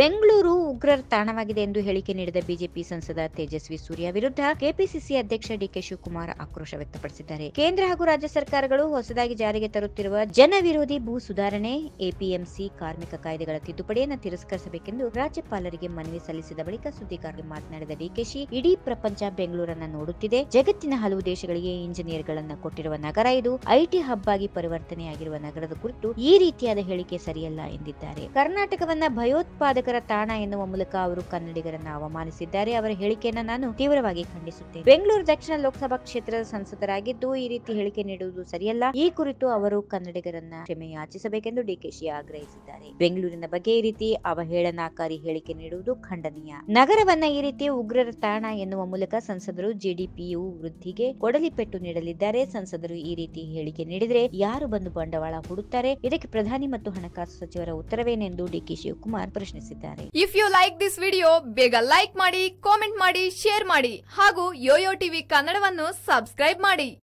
ಬೆಂಗಳೂರು ಉಗ್ರರ ತಾಣವಾಗಿದೆ ಎಂದು ಹೇಳಿಕೆ ನೀಡಿದ ಬಿಜೆಪಿ ಸಂಸದ ತೇಜಸ್ವಿ ಸೂರ್ಯ ವಿರುದ್ಧ ಕೆಪಿಸಿಸಿ ಅಧ್ಯಕ್ಷ ಡಿಕೆ ಶಿವಕುಮಾರ್ ಆಕ್ರೋಶ ವ್ಯಕ್ತಪಡಿಸಿದ್ದಾರೆ ಕೇಂದ್ರ ಹಾಗೂ ರಾಜ್ಯ ಸರ್ಕಾರಗಳು ಹೊಸದಾಗಿ ಜಾರಿಗೆ ತರುತ್ತಿರುವ ಜನ ವಿರೋಧಿ ಭೂ ಸುಧಾರಣೆ ಎಪಿಎಂಸಿ ಕಾರ್ಮಿಕ ಕಾಯ್ದೆಗಳ ತಿದ್ದುಪಡಿಯನ್ನು ತಿರಸ್ಕರಿಸಬೇಕೆಂದು ರಾಜ್ಯಪಾಲರಿಗೆ ಮನವಿ ಸಲ್ಲಿಸಿದ ಬಳಿಕ ಸುದ್ದಿಗಾರರಿಗೆ ಮಾತನಾಡಿದ ಡಿಕೆಶಿ ಇಡೀ ಪ್ರಪಂಚ ಬೆಂಗಳೂರನ್ನ ನೋಡುತ್ತಿದೆ ಜಗತ್ತಿನ ಹಲವು ದೇಶಗಳಿಗೆ ಇಂಜಿನಿಯರ್ಗಳನ್ನ ಕೊಟ್ಟಿರುವ ನಗರ ಇದು ಐಟಿ ಹಬ್ ಆಗಿ ಪರಿವರ್ತನೆಯಾಗಿರುವ ನಗರದ ಕುರಿತು ಈ ರೀತಿಯಾದ ಹೇಳಿಕೆ ಸರಿಯಲ್ಲ ಎಂದಿದ್ದಾರೆ ಕರ್ನಾಟಕವನ್ನ ಭಯೋತ್ಪಾದಕರ ತಾಣ ಎನ್ನುವ ಮೂಲಕ ಅವರು ಕನ್ನಡಿಗರನ್ನ ಅವಮಾನಿಸಿದ್ದಾರೆ ಅವರ ಹೇಳಿಕೆಯನ್ನ ನಾನು ತೀವ್ರವಾಗಿ ಖಂಡಿಸುತ್ತೇನೆ ಬೆಂಗಳೂರು ದಕ್ಷಿಣ ಲೋಕಸಭಾ ಕ್ಷೇತ್ರದ ಸಂಸದರಾಗಿದ್ದು ಈ ರೀತಿ ಹೇಳಿಕೆ ನೀಡುವುದು ಸರಿಯಲ್ಲ ಈ ಕುರಿತು ಅವರು ಕನ್ನಡಿಗರನ್ನ ಕ್ಷಮೆ ಯಾಚಿಸಬೇಕೆಂದು ಡಿಕೆಶಿ ಆಗ್ರಹಿಸಿದ್ದಾರೆ ಬೆಂಗಳೂರಿನ ಬಗ್ಗೆ ಈ ರೀತಿ ಅವಹೇಳನಕಾರಿ ಹೇಳಿಕೆ ನೀಡುವುದು ಖಂಡನೀಯ ನಗರವನ್ನ ಈ ರೀತಿ ಉಗ್ರರ ತಾಣ ಎನ್ನುವ ಮೂಲಕ ಸಂಸದರು ಜಿಡಿಪಿಯು ವೃದ್ಧಿಗೆ ಕೊಡಲಿ ಪೆಟ್ಟು ನೀಡಲಿದ್ದಾರೆ ಸಂಸದರು ಈ ರೀತಿ ಹೇಳಿಕೆ ನೀಡಿದರೆ ಯಾರು ಬಂದು ಬಂಡವಾಳ ಹೂಡುತ್ತಾರೆ ಇದಕ್ಕೆ ಪ್ರಧಾನಿ ಮತ್ತು ಹಣಕಾಸು ಸಚಿವರ ಉತ್ತರವೇನೆಂದು ಡಿಕೆ ಶಿವಕುಮಾರ್ ಪ್ರಶ್ನಿಸಿದ್ದಾರೆ if you like this video ಬೇಗ ಲೈಕ್ ಮಾಡಿ ಕಾಮೆಂಟ್ ಮಾಡಿ ಶೇರ್ ಮಾಡಿ ಹಾಗೂ ಯೋಯೋ ಟಿವಿ ಕನ್ನಡವನ್ನು ಸಬ್ಸ್ಕ್ರೈಬ್ ಮಾಡಿ